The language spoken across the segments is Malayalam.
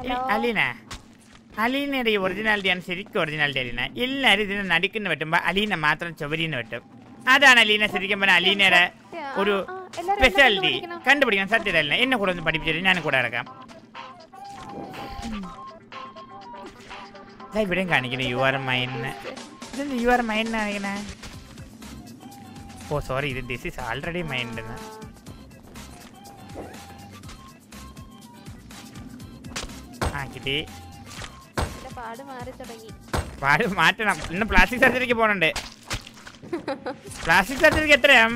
ഈ അലീന അലീനയുടെ ഈ ഒറിജിനാലിറ്റിയാണ് ശരിക്കും ഒറിജിനാലിറ്റി അലീന എല്ലാവരും ഇതിനെ നടുക്കുന്ന വെട്ടുമ്പോ അലീന മാത്രം ചുവരീന്ന് വെട്ടും അതാണ് അലീന ശരിക്കും പറഞ്ഞ അലീനയുടെ ഒരു ആ, എല്ലാരും സ്പെഷ്യാലിറ്റി എന്നെ പഠിക്കണം. കണ്ടുപിടിക്കണം സത്യതല്ല എന്നെ കൂടെ ഒന്ന് പഠിപ്പിച്ചിട്ട് ഞാനും കൂടെ ഇറക്കാം ദാ ഇവിടെയും കാണിക്കുന്നത് യു ആർ മൈന്ന് ഇതെന്ത് യു ആർ മൈൻ കാണിക്കണേ ഓ സോറി ഇത് ദിസ് ഇസ് ആൾറെഡി മൈൻഡ് ആ കിട്ടി എന്റെ പാട് മാറി തുടങ്ങി പാട് മാറ്റണം ഇന്ന് പ്ലാസ്റ്റിക് സർജറിക്ക് പോകണുണ്ട് പ്ലാസ്റ്റിക് സർജറിക്ക് എത്രയാ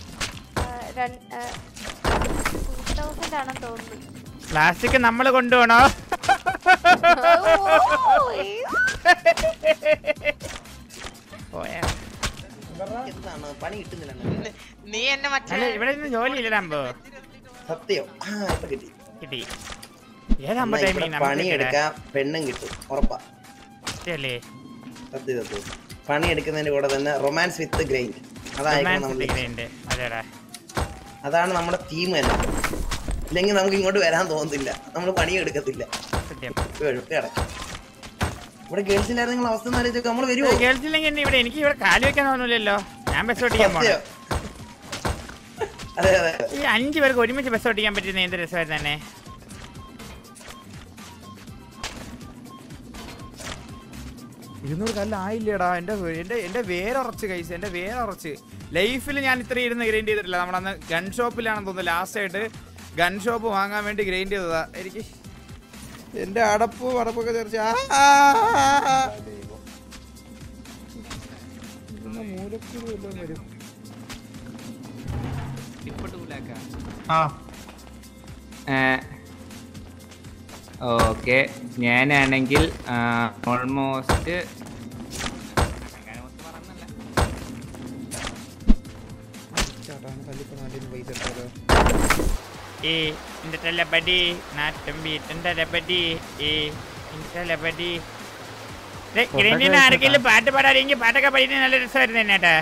ടൂ തൗസൻഡ് ആണെന്ന് തോന്നുന്നു പ്ലാസ്റ്റിക് നമ്മൾ കൊണ്ടുപോകണോ പോയാ എന്താണ് പണി കിട്ടുന്നില്ല നീ എന്നെ മറ്റേ അല്ല ഇവിടെ നിന്ന് ജോലി ഇല്ലടാമ്പോ സത്യം ആ ഇപ്പൊ കിട്ടി കിട്ടി എന്നാ ഏതാകുമ്പോ ഇവിടെ ടൈമിങ് പണിയെടുക്കാൻ പെണ്ണും കിട്ടും ഉറപ്പാ അല്ലേ സത്യം സത്യം പണിയെടുക്കുന്നതിന്റെ കൂടെ തന്നെ റൊമാൻസ് വിത്ത് ഗ്രൈൻഡ് അതായിരിക്കണം നമ്മൾ ഉണ്ട് അതെടാ അതാണ് നമ്മുടെ തീം തന്നെ ഇല്ലെങ്കിൽ നമുക്ക് ഇങ്ങോട്ട് വരാൻ തോന്നുന്നില്ല നമ്മൾ പണിയെടുക്കത്തില്ല സത്യം വെളുപ്പ് കിടക്കും ഇവിടെ ഗേൾസിലായിരുന്നു നിങ്ങൾ അവസ്ഥ ആലോചിച്ചൊക്കെ നമ്മൾ വരുമോ ഗേൾസ് ഇല്ലെങ്കിൽ എന്നെ ഇവിടെ എനിക്ക് ഇവിടെ കാല് വെക്കാൻ തോന്നൂലല്ലോ ഞാൻ ബസ് ഓടിക്കാൻ പോണം സത്യം അതെ അതെ ഈ അഞ്ചു പേർക്ക് ഒരുമിച്ച് ബസ് ഓടിക്കാൻ പറ്റുന്ന എന്ത് രസമായിരുന്നു തന്നെ ഇരുന്നൂറ് കല്ല് ആയില്ലേടാ എൻ്റെ എൻ്റെ എൻ്റെ വേരുറച്ച് കൈസ് എൻ്റെ വേരുറച്ച് ലൈഫിൽ ഞാൻ ഇത്ര ഇരുന്ന് ഗ്രൈൻഡ് ചെയ്തിട്ടില്ല നമ്മളന്ന് ഗൺ ഷോപ്പിലാണെന്ന് തോന്നുന്നു ലാസ്റ്റ് ആയിട്ട് ഗൺ ഷോപ്പ് വാങ്ങാൻ വേണ്ടി ഗ്രൈൻഡ് ചെയ്തതാ എനിക്ക് എൻ്റെ അടപ്പ് അടപ്പൊക്കെ ചേർച്ച് ആ, ആ, ആ, ആ. ഇതൊന്ന് മൂലക്കുരു വല്ലതും വരും ഓക്കെ ഞാനാണെങ്കിൽ ഓൾമോസ്റ്റ് ചേട്ടാ കല്ലിപ്പോ നാട്ടിൽ പൈസ എടുത്താലോ ഈ இந்த தளபதி நாட்டம் വീട്ടിന്റെ തലപതി ഈ തലപതി ഗ്രൈൻഡിന് ആരെങ്കിലും പാട്ട് പാടാതെങ്കിൽ പാട്ടൊക്കെ പഠിക്കുന്നത് നല്ല രസമായിരുന്നു എന്നേട്ടാ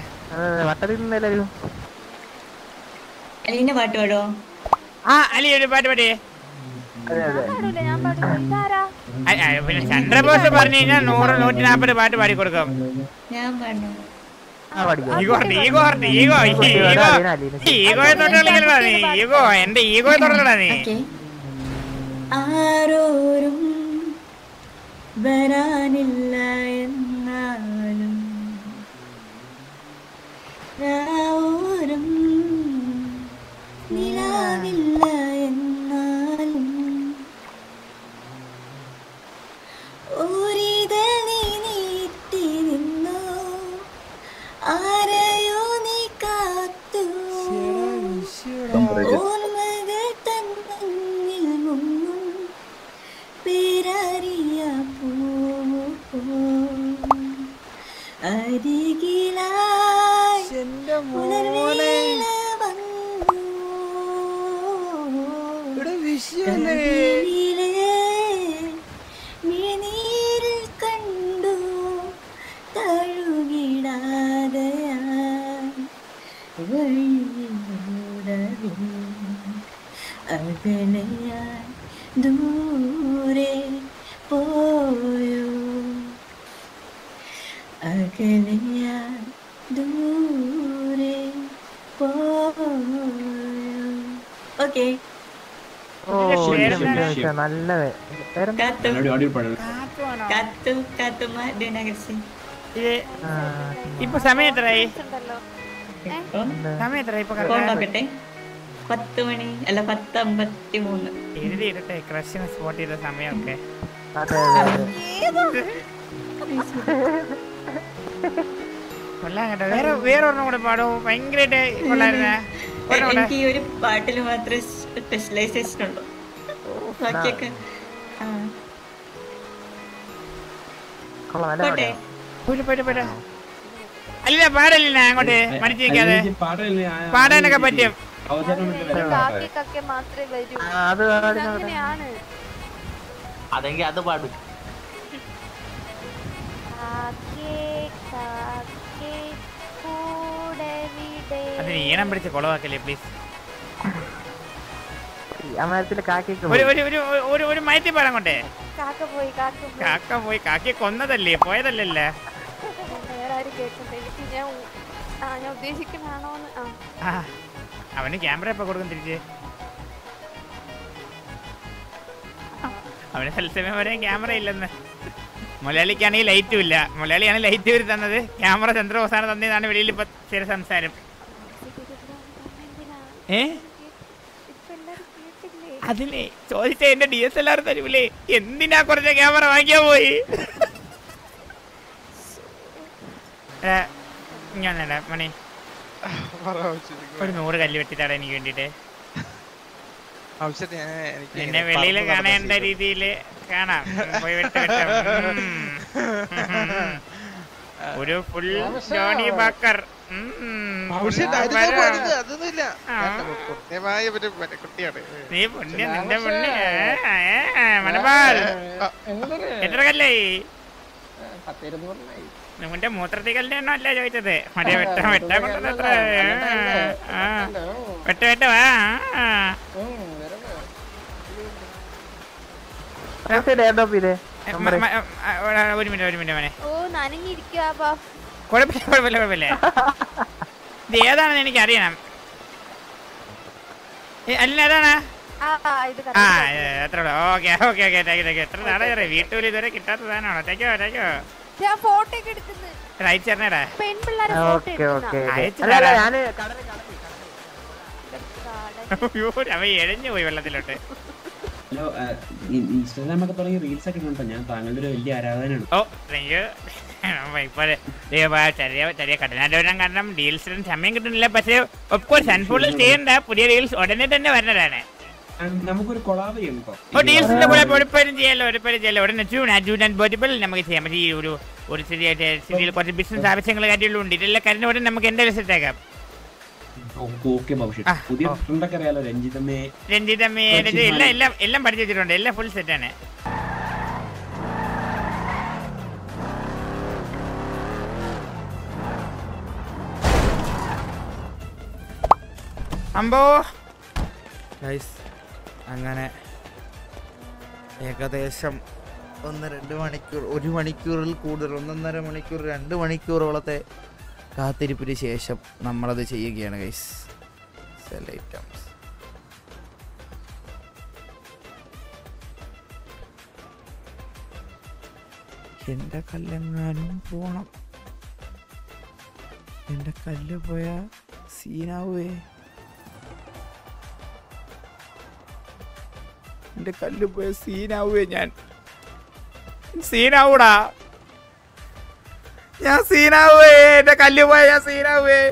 അലീന പാട്ട് പാടോ ആ അലി ഒരു പാട്ട് പാടി ഞാൻ പാടൂല ഞാൻ പാടൂല ഇതാരാ ആ, ആ, പിന്നെ ചന്ദ്രബോസ് പറഞ്ഞു കഴിഞ്ഞാൽ നൂറ് നൂറ്റി നാൽപ്പത് പാട്ട് പാടി കൊടുക്കും ഞാൻ പാടണം ഈഗോ ഈഗോ ഈഗോ ഈഗോ ഈഗോയെ തൊട്ടുകളിക്കലടാ നീ ഈഗോ എന്റെ ഈഗോയെ തൊട്ടലടാ നീ ഓക്കെ ആരോരും വരാനില്ല എന്നാലും രാവോരം നിലാവില്ല എന്നാലും ഒരിതൾ നീ നീട്ടി നിന്നോ ആരെയോ നീ കാത്തു ഓർമ്മകൾ തൻ മുന്നിൽ മുങ്ങും പേരറിയ അരികിലായി എൻ്റെ പുലർവേള വന്നു ഇവിടെ വിഷയല്ലേ കണ്ണിലെ മിഴിനീരിൽ കണ്ടു തഴുകിടാതെ വഴിയോടവേ അകലയായി ദൂരെ പോയോ അകലയായി ദൂരെ പോയോ ഓക്കെ കാത്തു കാത്തു കാത്തുമ്മ ദിനകർസി ഇത് ഇപ്പൊ സമയം എത്രയായി ഉണ്ടല്ലോ സമയം എത്രയായി ഇപ്പൊ ഫോൺ കറക്റ്റ് നോക്കട്ടെ പത്ത് മണി അല്ല പത്ത് അമ്പത്തി മൂന്ന് എഴുതി ഇരട്ടെ ക്രഷിന് സ്പോട്ട് ചെയ്ത സമയമൊക്കെ കൊള്ളാം കേട്ടോ വേറെ വേറെ ഒരെണ്ണം കൂടെ പാടും ഭയങ്കരമായിട്ട് കൊള്ളായിരുന്നേ ഒരെണ്ണം കൂടെ എനിക്ക് ഈ ഒരു പാട്ടിൽ മാത്രമേ സ്പെഷ്യലൈസേഷൻ ഉള്ളൂ ബാക്കിയൊക്കെ ആ. പോട്ടെ പോയിട്ട് പോയിട്ട് പോയിട്ട് അല്ല പാടല്ല അങ്ങോട്ട് മടിച്ചു നിൽക്കാതെ പാടാനൊക്കെ പറ്റും കാക്കി കക്കെ മാത്രമേ വരൂ അങ്ങനെയാണ് അതെങ്കിൽ അത് പാടും കാക്കേ കാക്കേ കൂടെ വിടേ അതിന് ഈണം പിടിച്ച് കുളവാക്കല്ലേ പ്ലീസ് അമരത്തിലെ കാക്കയ്ക്ക് ഒരു ഒരു ഒരു ഒരു ഒരു മയത്തി പാടാൻ കൊണ്ടേ കാക്ക പോയി കാക്ക പോയി കാക്ക പോയി കാക്കയെ കൊന്നതല്ലേ പോയതല്ലല്ലേ വേറെ ആരും കേൾക്കണ്ട എനിക്ക് ഞാൻ ഉ- ആ ഞാൻ ഉദ്ദേശിക്കുന്നതാണോന്ന് ആ ആ അവന് ക്യാമറ എപ്പോ കൊടുക്കും തിരിച്ച് അവന് തത്സമയം വരെ ക്യാമറ ഇല്ലെന്ന് മലയാളിക്കാണെങ്കിൽ ലൈറ്റും ഇല്ല മലയാളിയാണ് ലൈറ്റ് വരി തന്നത് ക്യാമറ ചന്ദ്രബോസാണ് തന്നതാണ് വെളിയിൽ ഇപ്പൊ ചില സംസാരം ഏ ഇപ്പൊ എല്ലാരും കേട്ടില്ലേ അതിനെ ചോദിച്ച എന്റെ ഡി എസ് എൽ ആർ തരൂലേ എന്തിനാ കുറച്ച് ക്യാമറ വാങ്ങിയാ പോയി ഏ, ഞാൻ നേടാ മണി ഒരു നൂറ് കല്ല് വെട്ടിത്താടാ എനിക്ക് വേണ്ടിട്ട് നിന്നെ വെളിയിൽ കാണേണ്ട രീതിയിൽ കാണാം പോയി വെട്ട് വെട്ടാം ഉം. ഒരു ഫുൾ ജോണി ബാക്കർ ഉം. അതൊന്നുമില്ല ആ. കൃത്യമായ ഒരു കുട്ടിയാണ് നീ പുണ്യ നിന്റെ പുണ്യ മനപാൽ എത്ര കല്ലായി നിന്റെ മൂത്രത്തിൽ കല്ലിന്റെ എണ്ണ അല്ല ചോദിച്ചത് മറ്റേ വെട്ട വെട്ട കൊണ്ടത് എത്ര ആ. വെട്ട വെട്ട വാ ആ. മ- മ- ആ, ഒരു മിനിറ്റ് ഒരു മിനിറ്റ് മോനെ ഓ നനഞ്ഞിരിക്കുക ബാ കുഴപ്പമില്ല കുഴപ്പമില്ല കുഴപ്പമില്ല ഇത് ഏതാണെന്ന് എനിക്ക് അറിയണം ഏ, അല്ല ഏതാണ് ആ ആ, ഇത് ആ കറക്റ്റ് എത്ര okay okay okay thank you thank you എത്ര നാളെ വീട്ടുകളിൽ ഇതുവരെ കിട്ടാത്ത സാധനമാണോ താങ്കോ താങ്കോ ഞാൻ ഫോട്ടോ ഒക്കെ എടുക്കുന്നത് അയച്ചേരണേടാ പെൺപിള്ളേരെ ഫോട്ടോ എടുക്കുന്ന അയച്ചു അയ്യോ അവ എഴഞ്ഞു പോയി വെള്ളത്തിലോട്ട് ഹലോ ഇൻസ്റ്റാഗ്രാമൊക്കെ തുടങ്ങി റീൽസ് ഒക്കെ ഉണ്ടോ ഞാൻ താങ്കളുടെ ഒരു വലിയ ആരാധനയാണ് ഓ താങ്ക് യു ഇപ്പൊ ചെറിയ ചെറിയ കടനാട്ടവരം കാരണം ഡീൽസിന് സമയം കിട്ടുന്നില്ല പക്ഷേ ഒപ്കോഴ്സ് സൺഫുള്ളിൽ ചെയ്യണ്ട പുതിയ ഡീൽസ് ഉടനെ തന്നെ വരുന്നതാണ് ആ, നമുക്കൊരു കൊളാബ് ഉണ്ടോ ഓ ഡീൽസിന്റെ കൂടെ ഒരുപ്പേരും ചെയ്യാലോ ഒരുപ്പേരും ചെയ്യാലോ ഉടനെ ജൂൺ ആ ജൂൺ ആൻഡ് ബോട്ടിബിൾ നമുക്ക് ചെയ്യാം പക്ഷേ ഈ ഒരു ഒരു ചെറിയ സിറ്റിയിൽ കുറച്ച് ബിസിനസ് ആവശ്യങ്ങൾ കാര്യങ്ങളുണ്ട് ഇതെല്ലാം കാര്യം ഉടനെ നമുക്ക് എന്തായാലും സെറ്റ് ആക്കാം ഓക്കെ ഭവിഷ്യത് ആ, പുതിയ ഓ. ഫ്രണ്ടൊക്കെ അറിയാലോ രഞ്ജിതമ്മയെ രഞ്ജിത അമ്മയുടെ ഇത് എല്ലാം എല്ലാം എല്ലാം പഠിച്ചു വെച്ചിട്ടുണ്ട് എല്ലാം ഫുൾ സെറ്റാണ് അമ്പോ ഗൈസ് അങ്ങനെ ഏകദേശം ഒന്ന് രണ്ട് മണിക്കൂർ ഒരു മണിക്കൂറിൽ കൂടുതൽ ഒന്നൊന്നര മണിക്കൂർ രണ്ട് മണിക്കൂറോളത്തെ കാത്തിരിപ്പിന് ശേഷം നമ്മളത് ചെയ്യുകയാണ് ഗൈസ് സെൽ ഐറ്റംസ് എൻ്റെ കല്ലെങ്ങാനും പോണം എൻ്റെ കല്ല് പോയ സീനാവേ എന്റെ കല്ല് പോയ സീനാവുകയെ ഞാൻ സീനാവൂടാ ഞാൻ സീനാവേ എന്റെ കല്ല് പോയ ഞാൻ സീനാവേ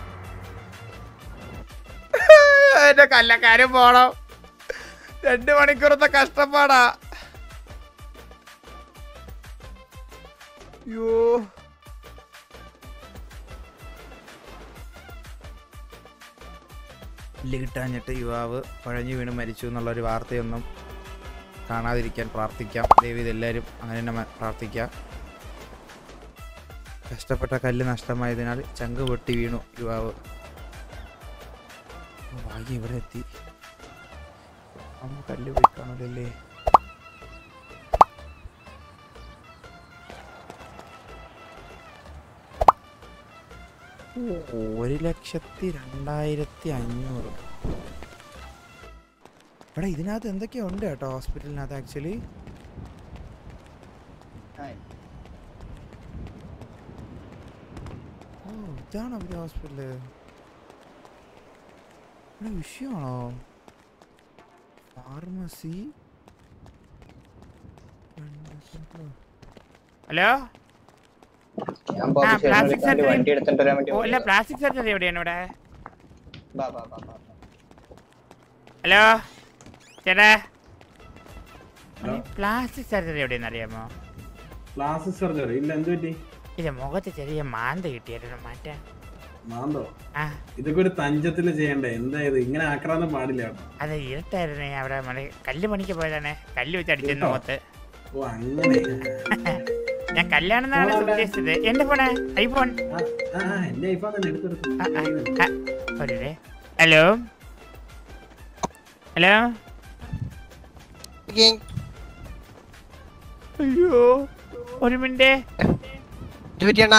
എന്റെ കല്ലക്കാരും പോണം രണ്ട് മണിക്കൂറത്തെ കഷ്ടപ്പാടാ അയ്യോ പുല്ല് കിട്ടാഞ്ഞിട്ട് യുവാവ് പഴഞ്ഞു വീണ് മരിച്ചു എന്നുള്ളൊരു വാർത്തയൊന്നും കാണാതിരിക്കാൻ പ്രാർത്ഥിക്കാം ദൈവം ഇതെല്ലാവരും അങ്ങനെ തന്നെ മ- പ്രാർത്ഥിക്കാം കഷ്ടപ്പെട്ട കല്ല് നഷ്ടമായതിനാൽ ചങ്ക് പൊട്ടി വീണു യുവാവ് ഓ, ഭാഗ്യം ഇവിടെ എത്തി അമ്മ കല്ല് പോയി കാണൂലല്ലേ ഓ, ഒരു ലക്ഷത്തി രണ്ടായിരത്തി അഞ്ഞൂറ് എടാ ഇതിനകത്ത് എന്തൊക്കെയോ ഉണ്ട് കേട്ടോ ഹോസ്പിറ്റലിനകത്ത് ആക്ച്വലി ഓ ഇതാണോ അവരുടെ ഹോസ്പിറ്റല് ഇവിടെ വിഷയമാണോ ഫാർമസി ഹലോ ആ പ്ലാസ്റ്റിക് സർജറി ഓ അല്ല പ്ലാസ്റ്റിക് സർജറി എവിടെയാണ് ഇവിടെ ഹലോ ചേട്ടാ പ്ലാസ്റ്റിക് സർജറി എവിടെയെന്ന് അറിയാമോ പ്ലാസ്റ്റിക് സർജറി ഇല്ല എന്ത് പറ്റി ഇത് മുഖത്ത് ചെറിയ മാന്ത കിട്ടിയായിരുന്നു മാറ്റാൻ മാന്തോ ആ ഇതൊക്കെ ഒരു തഞ്ചത്തില് ചെയ്യണ്ടേ എന്താ ഇത് ഇങ്ങനെ ആക്രാന്തം പാടില്ല കേട്ടോ അത് ഇരുട്ടായിരുന്നേ അവിടെ മണി കല്ല് പണിക്ക് പോയതാണ് കല്ല് വെച്ച് അടിച്ചെന്ന് ഇരുട്ടോ? മുഖത്ത് ഓ അങ്ങനെ ഞാൻ കല്യാണെന്നാണ് ഉദ്ദേശിച്ചത് എന്റെ ഫോണ് ഐഫോൺ ആ, ആ, ആ, എന്റെ ഐഫോൺ തന്നെ എടുത്തെടുത്തു ആ, ആ, ആ, ഒരു മിനിറ്റ്. ഹലോ ഹലോ അയ്യോ ഒരു മിനിറ്റ് പറ്റിയണ്ണാ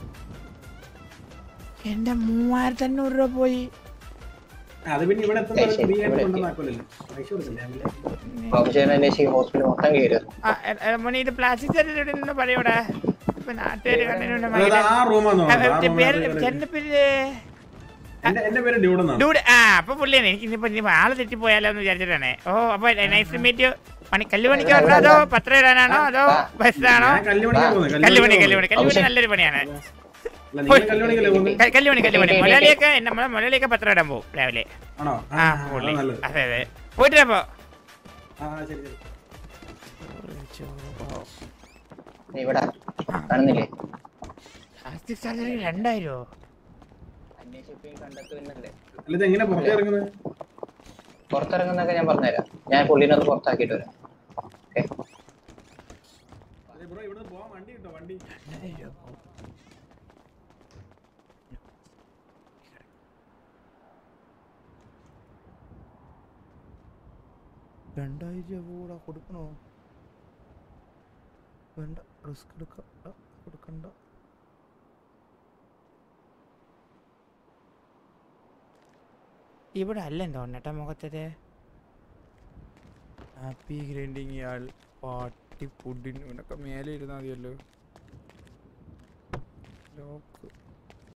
എന്റെ മൂവായിരത്തി അഞ്ഞൂറ് രൂപ പോയി അത് പിന്നെ ഇവിടെ എത്തുമ്പോൾ ഫ്രീ ആയിട്ട് കൊണ്ടുവന്നാക്കുമല്ലോ പൈസ കൊടുക്കണ്ടേ ഹോസ്പിറ്റൽ മൊത്തം കയറുക ആ, എ- എ, മോനെ ഇത് പ്ലാസ്റ്റിക് സർജറി നിന്ന് പറയൂടാ ഇപ്പൊ നാട്ടുകാര് കണ്ണിനുണ്ട് അത് ആ റൂമാന്ന് തോന്നുന്നു. ആ പേര് റൂമിനകത്ത് ചേട്ടന്റെ പേര് എന്റെ എന്റെ പേര് ഡ്യൂഡ് എന്നാണ് ഡൂഡ് ആ അപ്പൊ പുള്ളിയാണ് എനിക്ക് ഇനിയിപ്പോ ഇനിയിപ്പോ ആള് തെറ്റിപ്പോയാലോ എന്ന് വിചാരിച്ചിട്ടാണ് ഓ അപ്പൊ നൈസ് മീറ്റ് പണി കല്ല് പണിക്കാണോ അതോ പത്രം ഇടാനാണോ അതോ ബസ്സിലാണോ ഞാൻ കല്ലുമണിക്കാ പോകുന്നത് കല്ലുപണി കല്ലുപണി കല്ലുപണി നല്ലൊരു പണിയാണ് അല്ല നിങ്ങൾ കല്ലുമണിക്കല്ലേ പോകുന്നത് ക- കല്ലുപണി കല്ലുപണി മുലയിലേക്ക് നമ്മളെ മുലയിലേക്ക് പത്രം ഇടാൻ പോകും രാവിലെ ആണോ ആ ആ പുള്ളി അത് നല്ലത് അതെ അതെ പോയിട്ട് അപ്പൊ ആ ശരി ശരി ഇവിടെ കാണുന്നില്ലേ പ്ലാസ്റ്റിക് സർജറി രണ്ടായിരോ അന്വേഷിപ്പിൽ കണ്ടെത്തുന്നല്ലേ അല്ല ഇത് എങ്ങനെ പുറത്തേ ഇറങ്ങുന്നത് പുറത്തിറങ്ങുന്നൊക്കെ ഞാൻ പറഞ്ഞുതരാം ഞാൻ പുള്ളിനെ ഒന്ന് പുറത്താക്കിയിട്ട് വരാം ഓക്കെ അതെ ബ്രോ ഇവിടെ പോവാൻ വണ്ടി കിട്ടോ വണ്ടി രണ്ടായിരം രൂപ കൂടെ കൊടുക്കണോ വേണ്ട റിസ്ക് എടുക്കണ്ട കൊടുക്കണ്ട ഇവിടെ അല്ല തോന്നട്ടെ മുഖത്തത് ഹാപ്പി ഗ്രൈൻഡിങ് ഇയാൾ പാട്ടി പുഡിൻ ഇവനൊക്കെ മേലെ ഇരുന്നാൽ മതിയല്ലോ ലോക്ക്